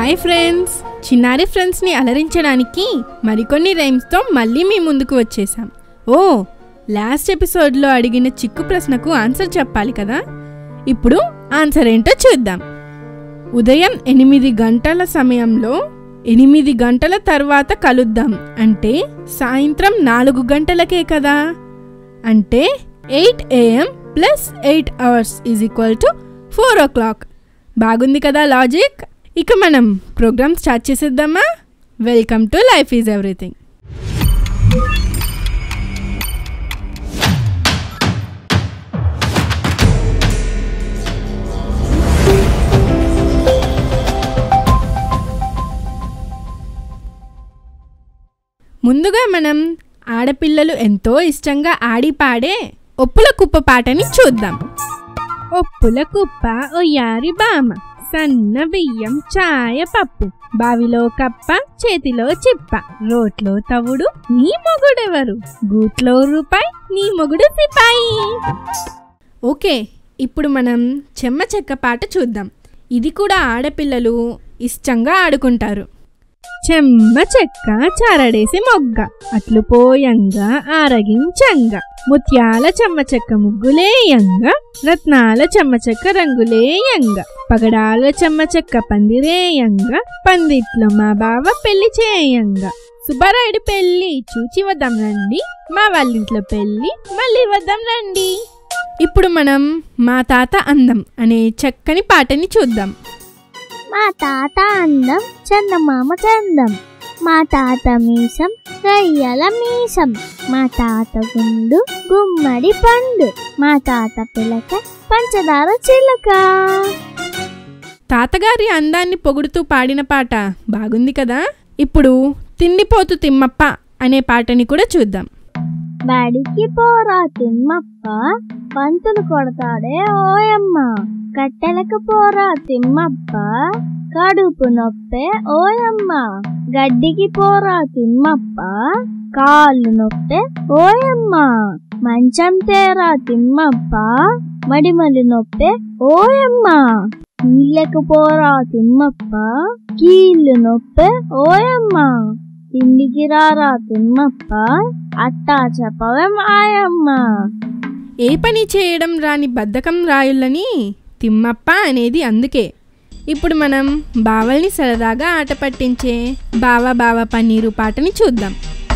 hi friends చిన్నారి ఫ్రెండ్స్ని అలరించడానికి మరికొన్ని రైమ్స్తో మళ్ళీ మీ ముందుకు వచ్చేసాం ఓ లాస్ట్ ఎపిసోడ్లో అడిగిన చిక్కు ప్రశ్నకు ఆన్సర్ చెప్పాలి కదా ఇప్పుడు ఆన్సర్ ఏంటో చూద్దాం ఉదయం ఎనిమిది గంటల సమయంలో ఎనిమిది గంటల తర్వాత కలుద్దాం అంటే సాయంత్రం నాలుగు గంటలకే కదా అంటే eight AM plus eight hours is equal to four o'clock బాగుంది కదా లాజిక్ ఇక మనం ప్రోగ్రామ్ స్టార్ట్ చేసేద్దామా welcome to life is everything ముందుగా మనం ఆడపిల్లలు ఎంతో ఇష్టంగా ఆడి పాడే ఒప్పుల కుప్ప పాటని చూద్దాం ఒప్పుల కుప్ప ఒయ్యారి బామ సన్న బియ్యం చాయ పప్పు బావిలో కప్ప చేతిలో చిప్ప రోట్లో తవుడు నీ మొగుడెవరు గూట్లో రూపాయి నీ మొగుడు సిపాయి ఓకే ఇప్పుడు మనం చెమ్మ చెక్క పాట చూద్దాం ఇది కూడా ఆడపిల్లలు ఇష్టంగా ఆడుకుంటారు చెమ్మ చెక్క చారడేసి మొగ్గ అట్లు పోయంగా ఆరగించంగా ముత్యాల చెమ్మ చెక్క ముగ్గులేయంగా రత్నాల చెమ్మ చెక్క రంగులేయంగా పగడాల చెమ్మ చెక్క పందిరేయంగా పందిట్లో మా బావ పెళ్లి చేయంగా సుబ్బారాయుడు పెళ్లి చూచి వద్దాం రండి మా వాళ్ళింట్లో పెళ్లి మళ్ళీ వద్దాం రండి ఇప్పుడు మనం మా తాత అందం అనే చక్కని పాటని చూద్దాం మా తాత అందం చందమామ చందం మా తాత మీసం రయ్యల మీసం మా తాత గుండు గుమ్మడి పండు మా తాత పిలక పంచదార చిలక తాతగారి అందాన్ని పొగుడుతూ పాడిన పాట బాగుంది కదా ఇప్పుడు తిండిపోతు తిమ్మప్ప అనే పాటని కూడా చూద్దాం బడికి పోరా తిమ్మప్ప పంతులు కొడతాడే ఓయమ్మ కట్టెలకు పోరా తిమ్మప్ప కడుపు నొప్పే ఓయమ్మ గడ్డికి పోరా తిమ్మప్ప కాళ్ళు నొప్పే ఓయమ్మ మంచం తేరా తిమ్మప్ప మడిమలి నొప్పే ఓయమ్మ నీళ్ళకు పోరా తిమ్మప్ప కీళ్ళు నొప్పే ఓయమ్మ తిండికి రారా తిమ్మప్ప అట్టా చెప్పవే మాయమ్మ ఏ పని చేయడం రాని బద్ధకం రాయుళ్ళని తిమ్మప్ప అనేది అందుకే ఇప్పుడు మనం బావల్ని సరదాగా ఆట పట్టించే బావ బావ పన్నీరు పాటని చూద్దాం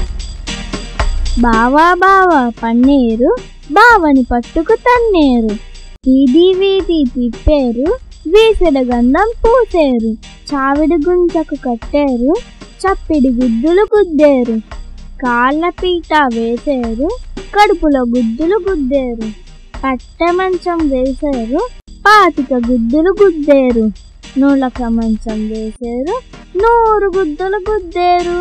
బావా బావా పన్నీరు బావని పట్టుకు తన్నేరు వీధి వీధి తిప్పేరు వీసెడ గంధం పూసేరు చావిడి గుంజకు కట్టేరు చప్పిడి గుద్దులు గుద్దేరు కాళ్ళ పీట వేసేరు కడుపులో గుద్దులు గుద్దేరు పట్టె మంచం వేసేరు పాతిక గుద్దులు గుద్దేరు నూలక మంచం వేసేరు నూరు గుద్దులు గుద్దేరు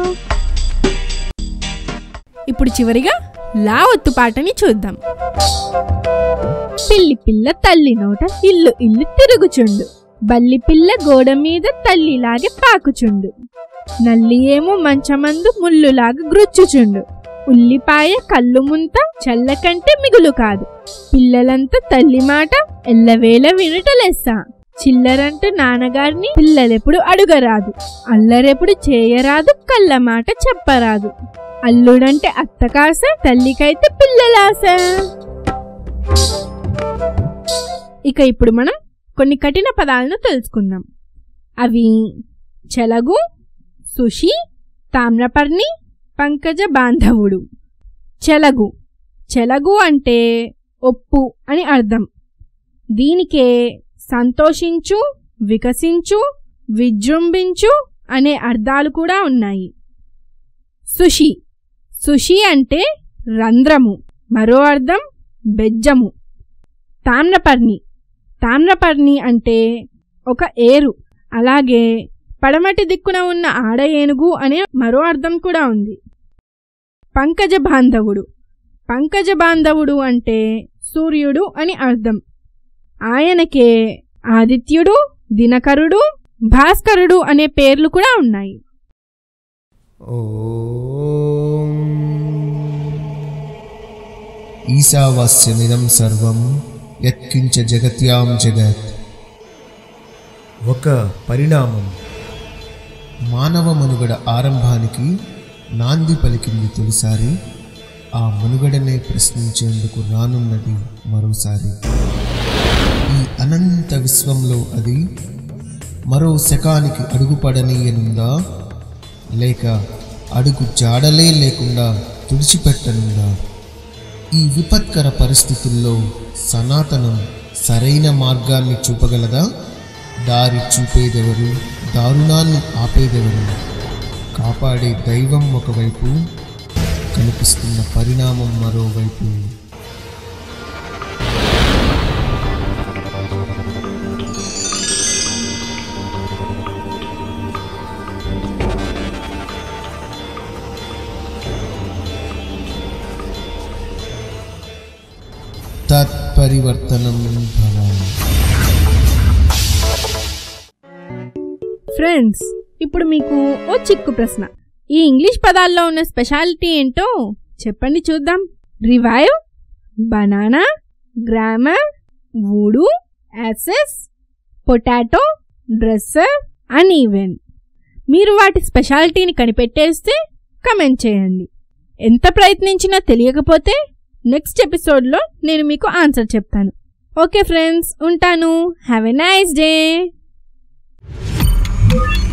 ఇప్పుడు చివరిగా లా ఒత్తు పాటని చూద్దాం పిల్లి పిల్ల తల్లి నోట ఇల్లు ఇల్లు తిరుగుచుండు బల్లి పిల్ల గోడ మీద తల్లిలాగే పాకుచుండు నల్లి ఏమో మంచమందు ముల్లులాగా గ్రుచ్చుచుండు ఉల్లిపాయ కళ్ళు ముంత చల్ల కంటే మిగులు కాదు పిల్లలంతా తల్లి మాట ఎల్లవేళ వినుటలేస్తా చిల్లరంటూ నాన్నగారిని పిల్లలెప్పుడు అడుగరాదు అల్లరెప్పుడు చేయరాదు కళ్ళ మాట చెప్పరాదు అల్లుడంటే అత్తకాస తల్లికైతే పిల్లలాస ఇక ఇప్పుడు మనం కొన్ని కఠిన పదాలను తెలుసుకుందాం అవి చెలగు సుషి తామ్రపర్ణి పంకజ బాంధవుడు చెలగు చెలగు అంటే ఒప్పు అని అర్థం దీనికే సంతోషించు వికసించు విజృంభించు అనే అర్థాలు కూడా ఉన్నాయి సుషి సుషి అంటే రంధ్రము మరో అర్థం బెజ్జము తామ్రపర్ణి తామ్రపర్ణి అంటే ఒక ఏరు అలాగే పడమటి దిక్కున ఉన్న ఆడ ఏనుగు అనే మరో అర్థం కూడా ఉంది పంకజ బాంధవుడు పంకజ బాంధవుడు అంటే సూర్యుడు అని అర్థం ఆయనకే ఆదిత్యుడు దినకరుడు భాస్కరుడు అనే పేర్లు కూడా ఉన్నాయి ॐ ఈశావాస్యమిదం సర్వం యత్కించ జగత్యాం జగత్ ఒక పరిణామం మానవ మనుగడ ఆరంభానికి నాంది పలికింది తొలిసారి ఆ మనుగడనే ప్రశ్నించేందుకు రానున్నది మరోసారి ఈ అనంత విశ్వంలో అది మరో శకానికి అడుగుపడనీయనుందా లేక అడుగు జాడలే లేకుండా తుడిచిపెట్టనుందా ఈ విపత్కర పరిస్థితుల్లో సనాతనం సరైన మార్గాన్ని చూపగలదా దారి చూపేదెవరు దారుణాన్ని ఆపేదెవరు కాపాడే దైవం ఒకవైపు కనిపిస్తున్న పరిణామం మరోవైపు తత్పరివర్తనం భవ ఫ్రెండ్స్ ఇప్పుడు మీకు ఓ చిక్కు ప్రశ్న ఈ ఇంగ్లీష్ పదాల్లో ఉన్న స్పెషాలిటీ ఏంటో చెప్పండి చూద్దాం revive banana grammar wood aces potato dresser uneven మీరు వాటి స్పెషాలిటీని కనిపెట్టేస్తే కమెంట్ చేయండి ఎంత ప్రయత్నించినా తెలియకపోతే నెక్స్ట్ ఎపిసోడ్లో నేను మీకు ఆన్సర్ చెప్తాను ఓకే ఫ్రెండ్స్ ఉంటాను హ్యావ్ ఎ నైస్ డే